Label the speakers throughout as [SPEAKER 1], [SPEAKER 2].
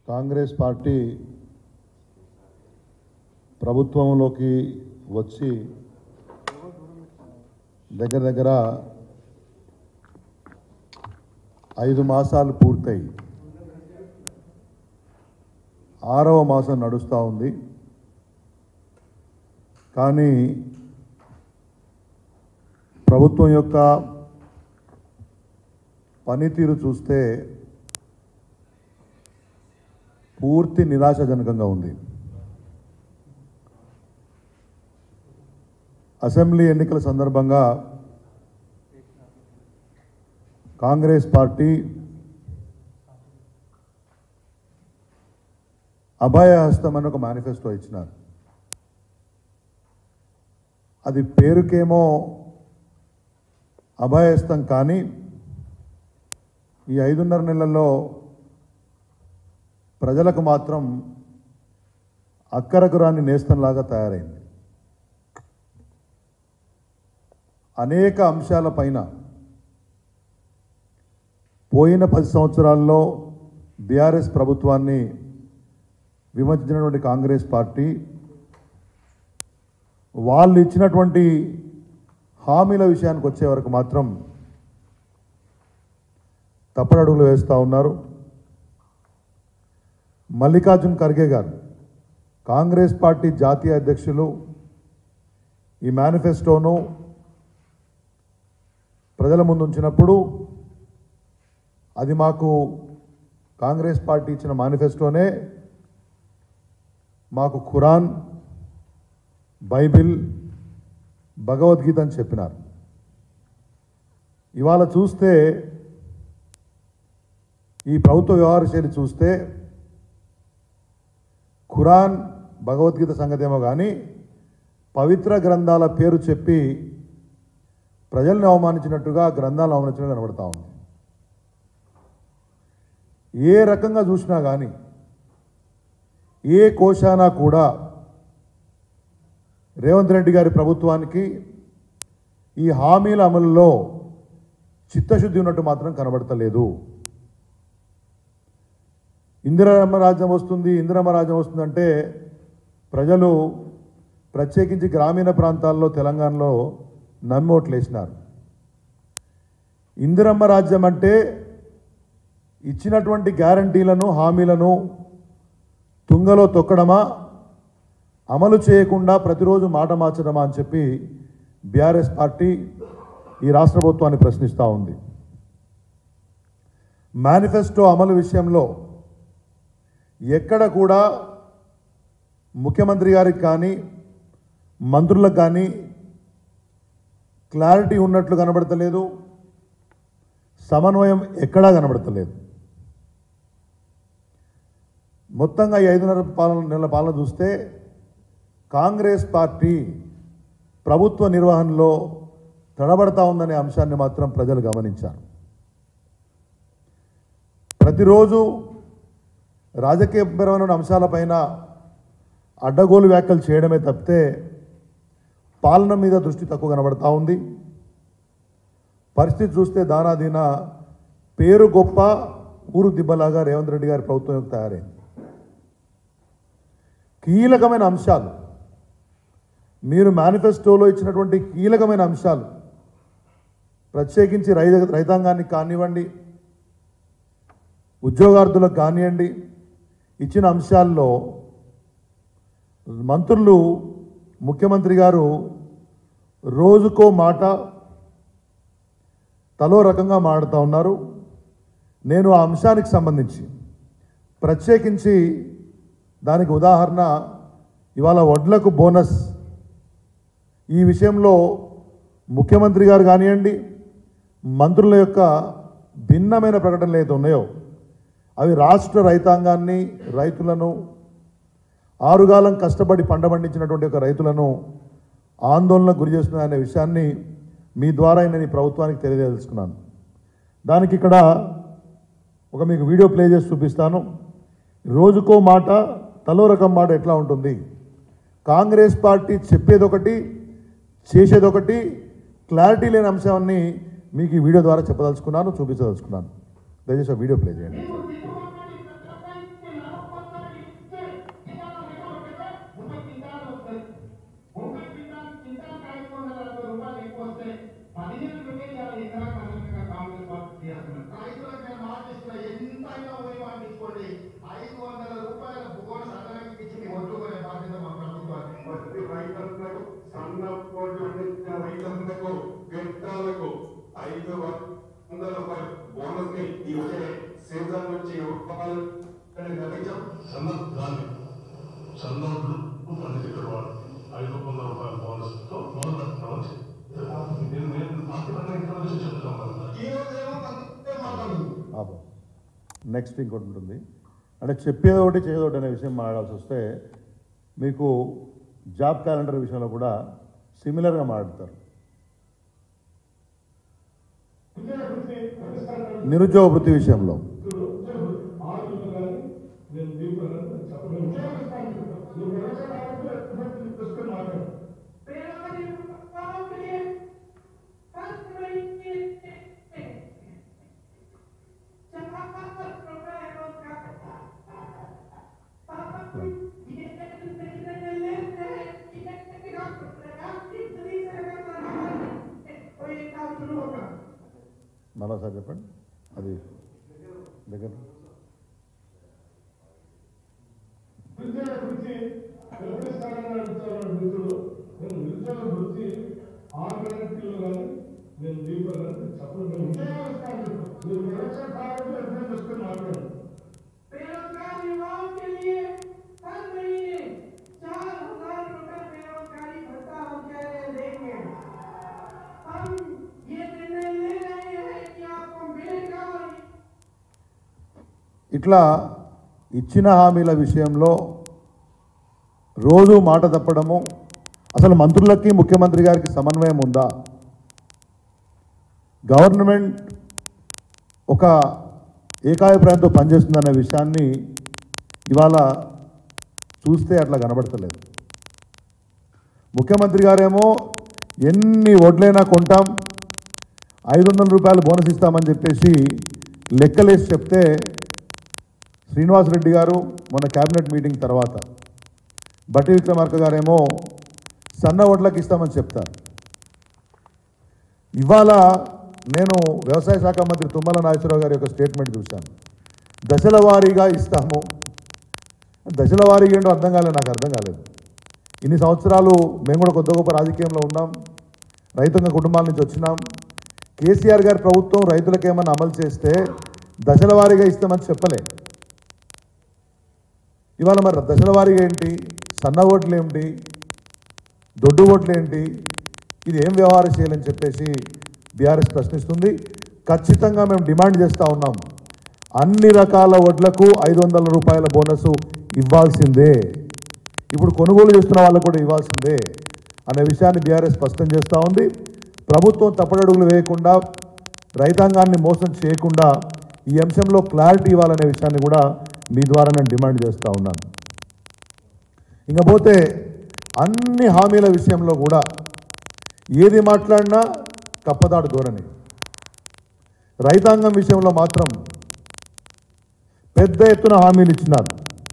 [SPEAKER 1] Congress party ప్రభుత్వంలోకి వచ్చి దగ్గర దగ్గర ఐదు మాసాలు పూర్తయి ఆరవ మాసం నడుస్తూ ఉంది కానీ ప్రభుత్వం యొక్క పనితీరు చూస్తే పూర్తి నిరాశాజనకంగా ఉంది అసెంబ్లీ ఎన్నికల సందర్భంగా కాంగ్రెస్ పార్టీ అభయహస్తం అని ఒక మేనిఫెస్టో ఇచ్చినారు అది పేరుకేమో అభయహస్తం కానీ ఈ ఐదున్నర నెలల్లో ప్రజలకు మాత్రం అక్కరకు రాని నేస్తంలాగా తయారైంది అనేక అంశాల పైన పోయిన పది సంవత్సరాల్లో బీఆర్ఎస్ ప్రభుత్వాన్ని విమర్శించినటువంటి కాంగ్రెస్ పార్టీ వాళ్ళు ఇచ్చినటువంటి హామీల విషయానికి వచ్చే వరకు మాత్రం తప్పడడుగులు వేస్తూ ఉన్నారు మల్లికార్జున్ ఖర్గే గారు కాంగ్రెస్ పార్టీ జాతీయ అధ్యక్షులు ఈ మేనిఫెస్టోను ప్రజల ముందు ఉంచినప్పుడు అది మాకు కాంగ్రెస్ పార్టీ ఇచ్చిన మేనిఫెస్టోనే మాకు ఖురాన్ బైబిల్ భగవద్గీత అని చెప్పినారు ఇవాళ చూస్తే ఈ ప్రభుత్వ వ్యవహార శైలి చూస్తే ఖురాన్ భగవద్గీత సంగతేమో కానీ పవిత్ర గ్రంథాల పేరు చెప్పి ప్రజల్ని అవమానించినట్టుగా గ్రంథాలను అవమానించినట్టు కనబడతా ఉంది ఏ రకంగా చూసినా కానీ ఏ కోశానా కూడా రేవంత్ రెడ్డి గారి ప్రభుత్వానికి ఈ హామీల అమలులో చిత్తశుద్ధి ఉన్నట్టు మాత్రం కనబడతలేదు ఇందిరమ్మ రాజ్యం వస్తుంది ఇందిరమ్మ రాజ్యం వస్తుందంటే ప్రజలు ప్రత్యేకించి గ్రామీణ ప్రాంతాల్లో తెలంగాణలో నమ్మోట్లేసినారు ఇందిరమ్మ రాజ్యం అంటే ఇచ్చినటువంటి గ్యారంటీలను హామీలను తుంగలో తొక్కడమా అమలు చేయకుండా ప్రతిరోజు మాట మార్చడమా అని చెప్పి బీఆర్ఎస్ పార్టీ ఈ రాష్ట్ర ప్రభుత్వాన్ని ప్రశ్నిస్తూ ఉంది మేనిఫెస్టో అమలు విషయంలో ఎక్కడ కూడా ముఖ్యమంత్రి గారికి కానీ మంత్రులకు కానీ క్లారిటీ ఉన్నట్లు కనబడతలేదు సమన్వయం ఎక్కడా కనబడతలేదు మొత్తంగా ఈ ఐదున్నర పాలన నెలల పాలన చూస్తే కాంగ్రెస్ పార్టీ ప్రభుత్వ నిర్వహణలో తడబడతా ఉందనే అంశాన్ని మాత్రం ప్రజలు గమనించారు ప్రతిరోజు రాజకీయపరమైన అంశాలపైన అడ్డగోలు వ్యాఖ్యలు చేయడమే తప్పితే పాలన మీద దృష్టి తక్కువ కనబడతా ఉంది పరిస్థితి చూస్తే దానాదీన పేరు గొప్ప ఊరు దిబ్బలాగా రేవంత్ రెడ్డి గారి ప్రభుత్వం తయారైంది కీలకమైన అంశాలు మీరు మేనిఫెస్టోలో ఇచ్చినటువంటి కీలకమైన అంశాలు ప్రత్యేకించి రైత రైతాంగానికి కానివ్వండి ఉద్యోగార్థులకు కానివ్వండి ఇచ్చిన అంశాల్లో మంత్రులు ముఖ్యమంత్రి గారు రోజుకో మాట తలో రకంగా మాడుతూ ఉన్నారు నేను ఆ అంశానికి సంబంధించి ప్రత్యేకించి దానికి ఉదాహరణ ఇవాళ వడ్లకు బోనస్ ఈ విషయంలో ముఖ్యమంత్రి గారు కానివ్వండి మంత్రుల యొక్క భిన్నమైన ప్రకటనలు ఏదైతే ఉన్నాయో అవి రాష్ట్ర రైతాంగాన్ని రైతులను ఆరుగాలం కష్టపడి పంట పండించినటువంటి ఒక రైతులను ఆందోళనకు గురి చేస్తున్నాయనే విషయాన్ని మీ ద్వారా నేను ఈ ప్రభుత్వానికి తెలియజేసుకున్నాను దానికి ఇక్కడ ఒక మీకు వీడియో ప్లే చేసి చూపిస్తాను రోజుకో మాట తలో రకం మాట ఎట్లా ఉంటుంది కాంగ్రెస్ పార్టీ చెప్పేదొకటి చేసేదొకటి క్లారిటీ లేని అంశాన్ని మీకు ఈ వీడియో ద్వారా చెప్పదలుచుకున్నాను చూపించదలుచుకున్నాను దయచేసి ఆ వీడియో ప్లే చేయండి
[SPEAKER 2] తెచ్చుకొని ఐదు వందల రూపాయల బోనస్ అందరికి ఇచ్చి మీ ఒడ్లు కొనే బాధ్యత మా ప్రభుత్వానికి
[SPEAKER 3] ప్రతి రైతులకు సన్న పోటీ పండించిన రైతులకు క్వింటాలకు ఐదు వందల రూపాయల బోనస్ ని ఇచ్చే సీజన్ నుంచి ఇవ్వాలని నిర్ణయించాం
[SPEAKER 4] సన్న ధాన్యం సన్నోట్లు పండించేటటువంటి వాళ్ళు ఐదు వందల రూపాయల బోనస్తో మొదలు పెట్టడం నేను నేను పార్టీ ఇక్కడ నుంచి చెప్తాను
[SPEAKER 2] ఈ రోజు ఏమో పంతొమ్మిది మాట్లాడుతుంది
[SPEAKER 1] ఆపు నెక్స్ట్ ఇంకోటి ఉంటుంది అంటే చెప్పేది ఒకటి చేయదు ఒకటి అనే విషయం మాట్లాడాల్సి వస్తే మీకు జాబ్ క్యాలెండర్ విషయంలో కూడా సిమిలర్గా మాట్లాడతారు నిరుద్యోగ వృత్తి విషయంలో మరోసారి చెప్పండి అది దగ్గర
[SPEAKER 5] నిరుద్యోగ వృత్తి నిర్వహిస్తానని అడుగుతున్నారు మిత్రులు నేను నిరుద్యోగ వృత్తి ఆరు గ్యారెంటీలు కానీ నేను దీపాలని చెప్పడం నేను ఉద్యోగస్తాను మీరు నిరక్షణ కావాలంటే ఎప్పుడు చూసుకొని మాట్లాడండి
[SPEAKER 6] बेरोजगार युवाओं के लिए हर महीने चार हजार रुपए बेरोजगारी भत्ता हम कह रहे देंगे हम ये निर्णय ले रहे हैं कि आपको मिलेगा और
[SPEAKER 1] ఇట్లా ఇచ్చిన హామీల విషయంలో రోజు మాట తప్పడము అసలు మంత్రులకి ముఖ్యమంత్రి గారికి సమన్వయం ఉందా గవర్నమెంట్ ఒక ఏకాభిప్రాయంతో పనిచేస్తుందనే విషయాన్ని ఇవాళ చూస్తే అట్లా కనబడతలేదు ముఖ్యమంత్రి గారేమో ఎన్ని వడ్లైనా కొంటాం ఐదు వందల రూపాయలు బోనస్ ఇస్తామని చెప్పేసి లెక్కలేసి చెప్తే శ్రీనివాసరెడ్డి గారు మొన్న కేబినెట్ మీటింగ్ తర్వాత బట్టి విక్రమార్క గారేమో సన్న ఓట్లకు ఇస్తామని చెప్తారు ఇవాళ నేను వ్యవసాయ శాఖ మంత్రి తుమ్మల నాగేశ్వరరావు గారి యొక్క స్టేట్మెంట్ చూశాను దశల వారీగా ఇస్తాము దశల వారీగా ఏంటో అర్థం కాలేదు నాకు అర్థం కాలేదు ఇన్ని సంవత్సరాలు మేము కూడా కొద్ది గొప్ప రాజకీయంలో ఉన్నాం రైతాంగ కుటుంబాల నుంచి వచ్చినాం కేసీఆర్ గారి ప్రభుత్వం రైతులకు ఏమన్నా అమలు చేస్తే దశల వారీగా ఇస్తామని చెప్పలే ఇవాళ మరి దశల వారీగా ఏంటి సన్న ఓట్లు ఏమిటి దొడ్డు ఓట్లు ఏంటి ఇది ఏం వ్యవహారం చేయాలని చెప్పేసి బీఆర్ఎస్ ప్రశ్నిస్తుంది ఖచ్చితంగా మేము డిమాండ్ చేస్తూ ఉన్నాం అన్ని రకాల వడ్లకు ఐదు వందల రూపాయల బోనస్ ఇవ్వాల్సిందే ఇప్పుడు కొనుగోలు చేస్తున్న వాళ్ళకు కూడా ఇవ్వాల్సిందే అనే విషయాన్ని బీఆర్ఎస్ స్పష్టం చేస్తూ ఉంది ప్రభుత్వం తప్పడడుగులు వేయకుండా రైతాంగాన్ని మోసం చేయకుండా ఈ అంశంలో క్లారిటీ ఇవ్వాలనే విషయాన్ని కూడా మీ ద్వారా నేను డిమాండ్ చేస్తూ ఉన్నాను ఇంకపోతే అన్ని హామీల విషయంలో కూడా ఏది మాట్లాడినా కప్పదాడు ధోరణి రైతాంగం విషయంలో మాత్రం పెద్ద ఎత్తున హామీలు ఇచ్చినారు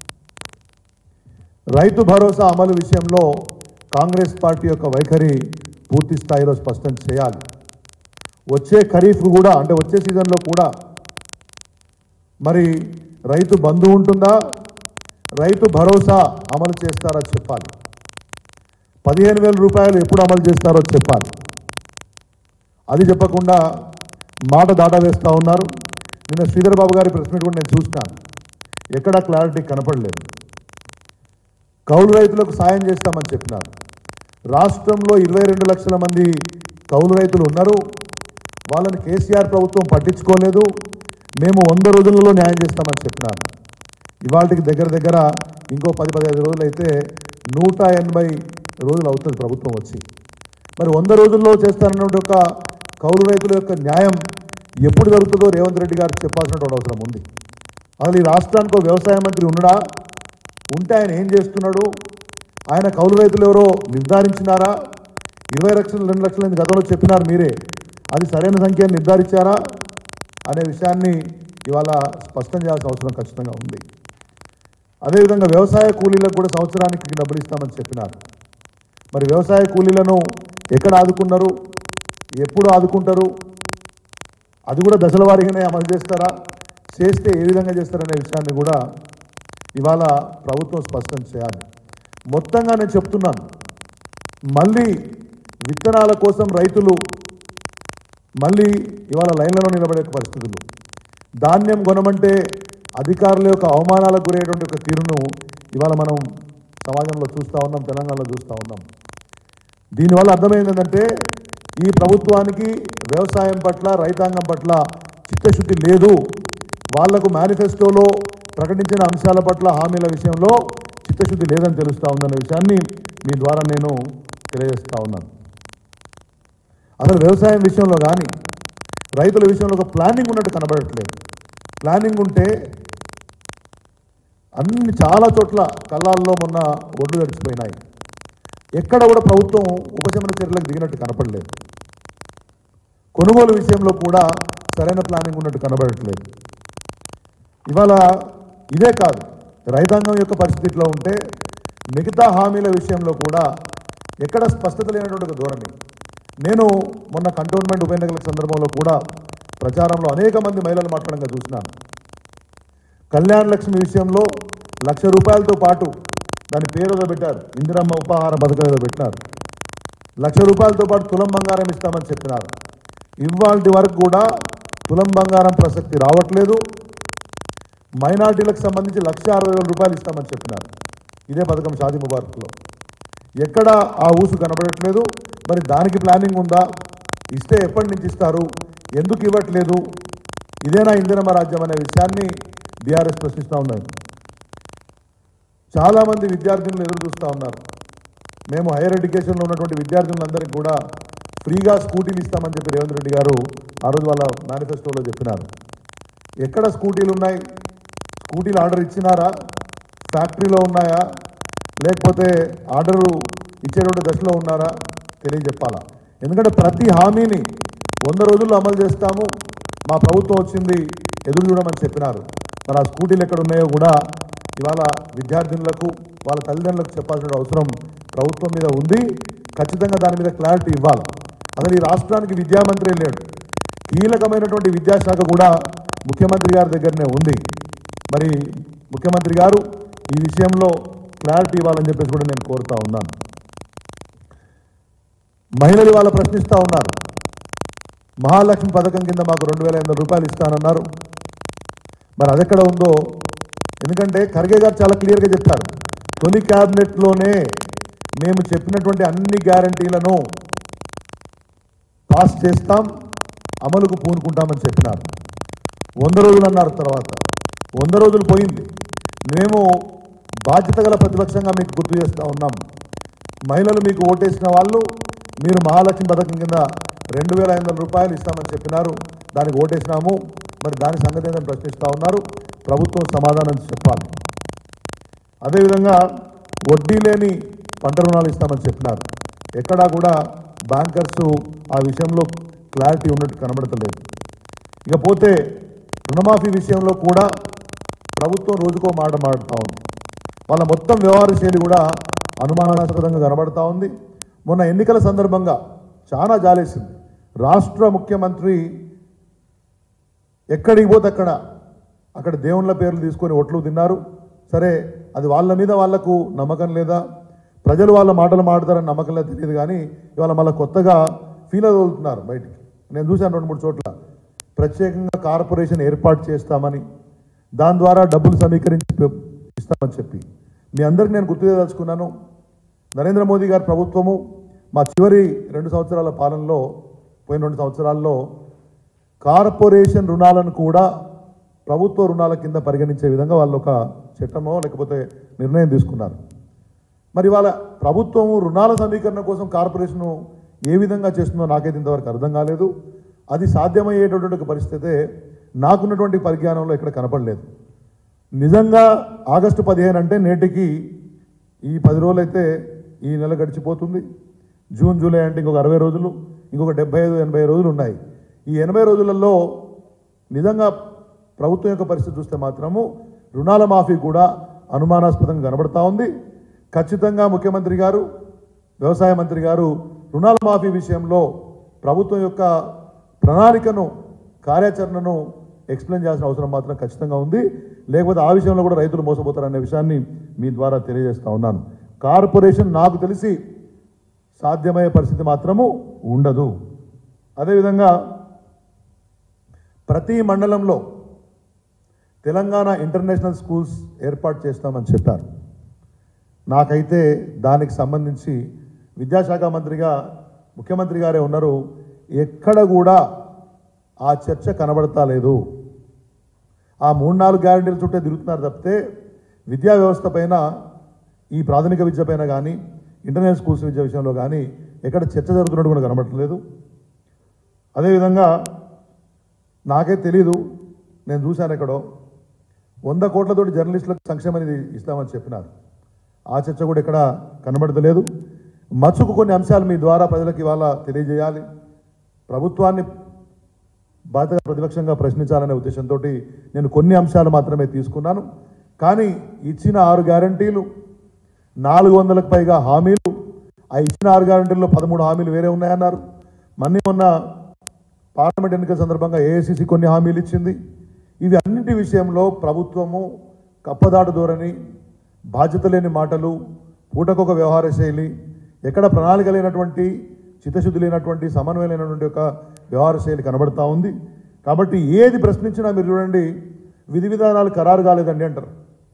[SPEAKER 1] రైతు భరోసా అమలు విషయంలో కాంగ్రెస్ పార్టీ యొక్క వైఖరి పూర్తి స్థాయిలో స్పష్టం చేయాలి వచ్చే ఖరీఫ్ కూడా అంటే వచ్చే సీజన్లో కూడా మరి రైతు బంధు ఉంటుందా రైతు భరోసా అమలు చేస్తారా చెప్పాలి పదిహేను వేల రూపాయలు ఎప్పుడు అమలు చేస్తారో చెప్పాలి అది చెప్పకుండా మాట దాటా వేస్తూ ఉన్నారు నిన్న శ్రీధర్ బాబు గారి ప్రెస్ మీట్ కూడా నేను చూసినాను ఎక్కడా క్లారిటీ కనపడలేదు కౌలు రైతులకు సాయం చేస్తామని చెప్పినారు రాష్ట్రంలో ఇరవై రెండు లక్షల మంది కౌలు రైతులు ఉన్నారు వాళ్ళని కేసీఆర్ ప్రభుత్వం పట్టించుకోలేదు మేము వంద రోజులలో న్యాయం చేస్తామని చెప్పినారు ఇవాళకి దగ్గర దగ్గర ఇంకో పది పదిహేను రోజులు అయితే నూట ఎనభై రోజులు అవుతుంది ప్రభుత్వం వచ్చి మరి వంద రోజుల్లో చేస్తానన్నటువంటి ఒక కౌలు రైతుల యొక్క న్యాయం ఎప్పుడు జరుగుతుందో రేవంత్ రెడ్డి గారు చెప్పాల్సినటువంటి అవసరం ఉంది అసలు ఈ రాష్ట్రానికి ఒక వ్యవసాయ మంత్రి ఉన్నాడా ఉంటే ఆయన ఏం చేస్తున్నాడు ఆయన కౌలు రైతులు ఎవరో నిర్ధారించినారా ఇరవై లక్షలు రెండు లక్షలు అని గతంలో చెప్పినారు మీరే అది సరైన సంఖ్య అని నిర్ధారించారా అనే విషయాన్ని ఇవాళ స్పష్టం చేయాల్సిన అవసరం ఖచ్చితంగా ఉంది అదేవిధంగా వ్యవసాయ కూలీలకు కూడా సంవత్సరానికి డబ్బులు ఇస్తామని చెప్పినారు మరి వ్యవసాయ కూలీలను ఎక్కడ ఆదుకున్నారు ఎప్పుడు ఆదుకుంటారు అది కూడా దశల వారీగానే అమలు చేస్తారా చేస్తే ఏ విధంగా చేస్తారనే విషయాన్ని కూడా ఇవాళ ప్రభుత్వం స్పష్టం చేయాలి మొత్తంగా నేను చెప్తున్నాను మళ్ళీ విత్తనాల కోసం రైతులు మళ్ళీ ఇవాళ లైన్లలో నిలబడే పరిస్థితులు ధాన్యం కొనమంటే అధికారుల యొక్క అవమానాలకు గురయ్యేటువంటి ఒక తీరును ఇవాళ మనం సమాజంలో చూస్తూ ఉన్నాం తెలంగాణలో చూస్తూ ఉన్నాం దీనివల్ల అర్థమైంది ఏంటంటే ఈ ప్రభుత్వానికి వ్యవసాయం పట్ల రైతాంగం పట్ల చిత్తశుద్ధి లేదు వాళ్లకు మేనిఫెస్టోలో ప్రకటించిన అంశాల పట్ల హామీల విషయంలో చిత్తశుద్ధి లేదని తెలుస్తూ ఉందనే విషయాన్ని మీ ద్వారా నేను తెలియజేస్తా ఉన్నాను అసలు వ్యవసాయం విషయంలో కానీ రైతుల విషయంలో ఒక ప్లానింగ్ ఉన్నట్టు కనబడట్లేదు ప్లానింగ్ ఉంటే అన్ని చాలా చోట్ల కళ్ళాల్లో మొన్న ఒడ్లు గడిచిపోయినాయి ఎక్కడ కూడా ప్రభుత్వం ఉపశమన చర్యలకు దిగినట్టు కనపడలేదు కొనుగోలు విషయంలో కూడా సరైన ప్లానింగ్ ఉన్నట్టు కనబడట్లేదు ఇవాళ ఇదే కాదు రైతాంగం యొక్క పరిస్థితి ఇట్లా ఉంటే మిగతా హామీల విషయంలో కూడా ఎక్కడ స్పష్టత లేనటువంటి ఒక ధోరణి నేను మొన్న కంటోన్మెంట్ ఉప ఎన్నికల సందర్భంలో కూడా ప్రచారంలో అనేక మంది మహిళలు మాట్లాడంగా చూసినాను కళ్యాణ లక్ష్మి విషయంలో లక్ష రూపాయలతో పాటు దాని పేరు ఏదో పెట్టారు ఇందిరమ్మ ఉపహార పథకం ఏదో పెట్టినారు లక్ష రూపాయలతో పాటు తులం బంగారం ఇస్తామని చెప్పినారు ఇవాళ వరకు కూడా తులం బంగారం ప్రసక్తి రావట్లేదు మైనార్టీలకు సంబంధించి లక్ష అరవై వేల రూపాయలు ఇస్తామని చెప్పినారు ఇదే పథకం షాదీ ముబారక్లో ఎక్కడ ఆ ఊసు కనబడట్లేదు మరి దానికి ప్లానింగ్ ఉందా ఇస్తే ఎప్పటి నుంచి ఇస్తారు ఎందుకు ఇవ్వట్లేదు ఇదేనా ఇందిరమ్మ రాజ్యం అనే విషయాన్ని బీఆర్ఎస్ ప్రశ్నిస్తూ ఉన్నది చాలామంది విద్యార్థులు ఎదురు చూస్తూ ఉన్నారు మేము హైయర్ ఎడ్యుకేషన్లో ఉన్నటువంటి విద్యార్థులందరికీ కూడా ఫ్రీగా స్కూటీలు ఇస్తామని చెప్పి రేవంత్ రెడ్డి గారు ఆ రోజు వాళ్ళ మేనిఫెస్టోలో చెప్పినారు ఎక్కడ స్కూటీలు ఉన్నాయి స్కూటీలు ఆర్డర్ ఇచ్చినారా ఫ్యాక్టరీలో ఉన్నాయా లేకపోతే ఆర్డరు ఇచ్చేటువంటి దశలో ఉన్నారా తెలియజెప్పాలా ఎందుకంటే ప్రతి హామీని వంద రోజుల్లో అమలు చేస్తాము మా ప్రభుత్వం వచ్చింది ఎదురు చూడమని చెప్పినారు మరి ఆ స్కూటీలు ఎక్కడ ఉన్నాయో కూడా ఇవాళ విద్యార్థినులకు వాళ్ళ తల్లిదండ్రులకు చెప్పాల్సిన అవసరం ప్రభుత్వం మీద ఉంది ఖచ్చితంగా దాని మీద క్లారిటీ ఇవ్వాలి అసలు ఈ రాష్ట్రానికి విద్యామంత్రి లేడు కీలకమైనటువంటి విద్యాశాఖ కూడా ముఖ్యమంత్రి గారి దగ్గరనే ఉంది మరి ముఖ్యమంత్రి గారు ఈ విషయంలో క్లారిటీ ఇవ్వాలని చెప్పేసి కూడా నేను కోరుతా ఉన్నాను మహిళలు ఇవాళ ప్రశ్నిస్తూ ఉన్నారు మహాలక్ష్మి పథకం కింద మాకు రెండు వేల ఎనిమిది రూపాయలు ఇస్తానన్నారు మరి అదెక్కడ ఉందో ఎందుకంటే ఖర్గే గారు చాలా క్లియర్గా చెప్పారు తొలి క్యాబినెట్లోనే మేము చెప్పినటువంటి అన్ని గ్యారంటీలను పాస్ చేస్తాం అమలుకు పూనుకుంటామని చెప్పినారు వంద రోజులు అన్నారు తర్వాత వంద రోజులు పోయింది మేము బాధ్యత గల ప్రతిపక్షంగా మీకు గుర్తు చేస్తూ ఉన్నాం మహిళలు మీకు ఓటేసిన వాళ్ళు మీరు మహాలక్ష్మి పథకం కింద రెండు వేల ఐదు వందల రూపాయలు ఇస్తామని చెప్పినారు దానికి ఓటేసినాము మరి దాని సంగతి ఏంటని ప్రశ్నిస్తూ ఉన్నారు ప్రభుత్వం సమాధానం చెప్పాలి అదేవిధంగా వడ్డీ లేని పంట రుణాలు ఇస్తామని చెప్పినారు ఎక్కడా కూడా బ్యాంకర్స్ ఆ విషయంలో క్లారిటీ ఉన్నట్టు కనబడతలేదు ఇకపోతే రుణమాఫీ విషయంలో కూడా ప్రభుత్వం రోజుకో మాట మాడుతూ ఉంది వాళ్ళ మొత్తం వ్యవహార శైలి కూడా అనుమానాస్పదంగా కనబడతా ఉంది మొన్న ఎన్నికల సందర్భంగా చాలా జాలేసింది రాష్ట్ర ముఖ్యమంత్రి ఎక్కడికి పోతే అక్కడ అక్కడ దేవుళ్ళ పేర్లు తీసుకొని ఒట్లు తిన్నారు సరే అది వాళ్ళ మీద వాళ్లకు నమ్మకం లేదా ప్రజలు వాళ్ళ మాటలు మాడతారని నమ్మకం లేదు తెలియదు కానీ ఇవాళ మళ్ళీ కొత్తగా ఫీల్ అవుతున్నారు బయటికి నేను చూశాను రెండు మూడు చోట్ల ప్రత్యేకంగా కార్పొరేషన్ ఏర్పాటు చేస్తామని దాని ద్వారా డబ్బులు సమీకరించి పె- ఇస్తామని చెప్పి మీ అందరికి నేను గుర్తు చేయదలుచుకున్నాను నరేంద్ర మోదీ గారి ప్రభుత్వము మా చివరి రెండు సంవత్సరాల పాలనలో పోయిన రెండు సంవత్సరాల్లో కార్పొరేషన్ రుణాలను కూడా ప్రభుత్వ రుణాల కింద పరిగణించే విధంగా వాళ్ళు ఒక చట్టమో లేకపోతే నిర్ణయం తీసుకున్నారు మరి వాళ్ళ ప్రభుత్వం రుణాల సమీకరణ కోసం కార్పొరేషను ఏ విధంగా చేస్తుందో నాకైతే ఇంతవరకు అర్థం కాలేదు అది సాధ్యమయ్యేటటువంటి ఒక పరిస్థితే నాకున్నటువంటి పరిజ్ఞానంలో ఇక్కడ కనపడలేదు నిజంగా ఆగస్టు పదిహేను అంటే నేటికి ఈ పది రోజులు అయితే ఈ నెల గడిచిపోతుంది జూన్ జూలై అంటే ఇంకొక అరవై రోజులు ఇంకొక డెబ్బై ఐదు ఎనభై రోజులు ఉన్నాయి ఈ ఎనభై రోజులలో నిజంగా ప్రభుత్వం యొక్క పరిస్థితి చూస్తే మాత్రము రుణాల మాఫీ కూడా అనుమానాస్పదంగా కనబడతా ఉంది ఖచ్చితంగా ముఖ్యమంత్రి గారు వ్యవసాయ మంత్రి గారు రుణాల మాఫీ విషయంలో ప్రభుత్వం యొక్క ప్రణాళికను కార్యాచరణను ఎక్స్ప్లెయిన్ చేయాల్సిన అవసరం మాత్రం ఖచ్చితంగా ఉంది లేకపోతే ఆ విషయంలో కూడా రైతులు మోసపోతారనే విషయాన్ని మీ ద్వారా తెలియజేస్తా ఉన్నాను కార్పొరేషన్ నాకు తెలిసి సాధ్యమయ్యే పరిస్థితి మాత్రము ఉండదు అదేవిధంగా ప్రతి మండలంలో తెలంగాణ ఇంటర్నేషనల్ స్కూల్స్ ఏర్పాటు చేస్తామని చెప్పారు నాకైతే దానికి సంబంధించి విద్యాశాఖ మంత్రిగా ముఖ్యమంత్రి గారే ఉన్నారు ఎక్కడ కూడా ఆ చర్చ కనబడతా లేదు ఆ మూడు నాలుగు గ్యారంటీల చుట్టే తిరుగుతున్నారు తప్పితే విద్యా వ్యవస్థ పైన ఈ ప్రాథమిక విద్య పైన కానీ ఇంటర్నేషనల్ స్కూల్స్ విద్య విషయంలో కానీ ఎక్కడ చర్చ జరుగుతున్నట్టు కూడా కనబడట్లేదు అదేవిధంగా నాకే తెలీదు నేను చూశాను ఎక్కడో వంద కోట్లతోటి జర్నలిస్టులకు సంక్షేమ నిధి ఇస్తామని చెప్పినారు ఆ చర్చ కూడా ఇక్కడ కనబడతలేదు మచ్చుకు కొన్ని అంశాలు మీ ద్వారా ప్రజలకు ఇవాళ తెలియజేయాలి ప్రభుత్వాన్ని బాధ్యత ప్రతిపక్షంగా ప్రశ్నించాలనే ఉద్దేశంతో నేను కొన్ని అంశాలు మాత్రమే తీసుకున్నాను కానీ ఇచ్చిన ఆరు గ్యారంటీలు నాలుగు వందలకు పైగా హామీలు ఆ ఇచ్చిన ఆరు గ్యారంటీల్లో పదమూడు హామీలు వేరే ఉన్నాయన్నారు మొన్న మొన్న పార్లమెంట్ ఎన్నికల సందర్భంగా ఏఐసిసి కొన్ని హామీలు ఇచ్చింది ఇవి అన్నింటి విషయంలో ప్రభుత్వము కప్పదాటు ధోరణి బాధ్యత లేని మాటలు పూటకొక వ్యవహార శైలి ఎక్కడ ప్రణాళిక లేనటువంటి చిత్తశుద్ధి లేనటువంటి సమన్వయం లేనటువంటి ఒక వ్యవహార శైలి కనబడతా ఉంది కాబట్టి ఏది ప్రశ్నించినా మీరు చూడండి విధి విధానాలు ఖరారు కాలేదండి అంటారు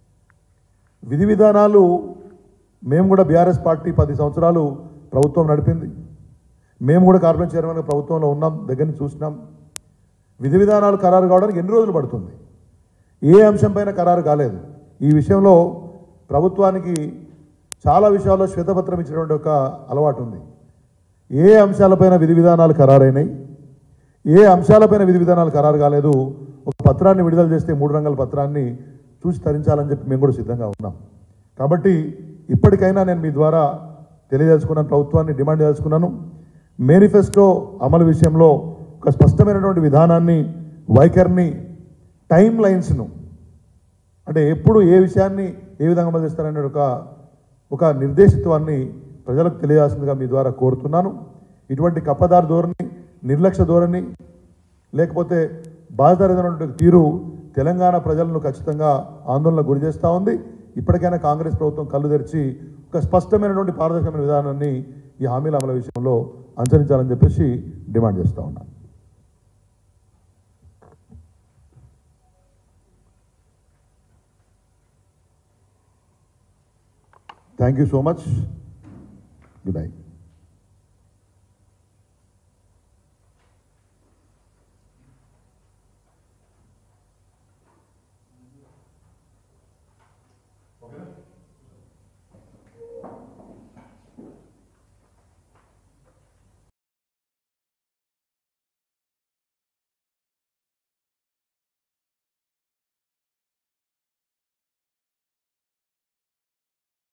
[SPEAKER 1] విధి విధానాలు మేము కూడా బీఆర్ఎస్ పార్టీ పది సంవత్సరాలు ప్రభుత్వం నడిపింది మేము కూడా కార్పొరేట్ చైర్మన్గా ప్రభుత్వంలో ఉన్నాం దగ్గర నుంచి చూసినాం విధి విధానాలు ఖరారు కావడానికి ఎన్ని రోజులు పడుతుంది ఏ అంశం పైన ఖరారు కాలేదు ఈ విషయంలో ప్రభుత్వానికి చాలా విషయాల్లో శ్వేతపత్రం ఇచ్చినటువంటి ఒక అలవాటు ఉంది ఏ అంశాలపైన విధి విధానాలు ఖరారైనాయి ఏ అంశాలపైన విధి విధానాలు ఖరారు కాలేదు ఒక పత్రాన్ని విడుదల చేస్తే మూడు రంగాల పత్రాన్ని చూసి తరించాలని చెప్పి మేము కూడా సిద్ధంగా ఉన్నాం కాబట్టి ఇప్పటికైనా నేను మీ ద్వారా తెలియదలుచుకున్నాను ప్రభుత్వాన్ని డిమాండ్ చేసుకున్నాను మేనిఫెస్టో అమలు విషయంలో ఒక స్పష్టమైనటువంటి విధానాన్ని వైఖరిని టైం లైన్స్ను అంటే ఎప్పుడు ఏ విషయాన్ని ఏ విధంగా అమలు చేస్తారనే ఒక ఒక నిర్దేశిత్వాన్ని ప్రజలకు తెలియాల్సిందిగా మీ ద్వారా కోరుతున్నాను ఇటువంటి కప్పదారు ధోరణి నిర్లక్ష్య ధోరణి లేకపోతే బాధితరైనటువంటి తీరు తెలంగాణ ప్రజలను ఖచ్చితంగా ఆందోళనకు గురి చేస్తూ ఉంది ఇప్పటికైనా కాంగ్రెస్ ప్రభుత్వం కళ్ళు తెరిచి ఒక స్పష్టమైనటువంటి పారదర్శకమైన విధానాన్ని ఈ హామీల అమలు విషయంలో అనుసరించాలని చెప్పేసి డిమాండ్ చేస్తూ ఉన్నాను thank you so much good night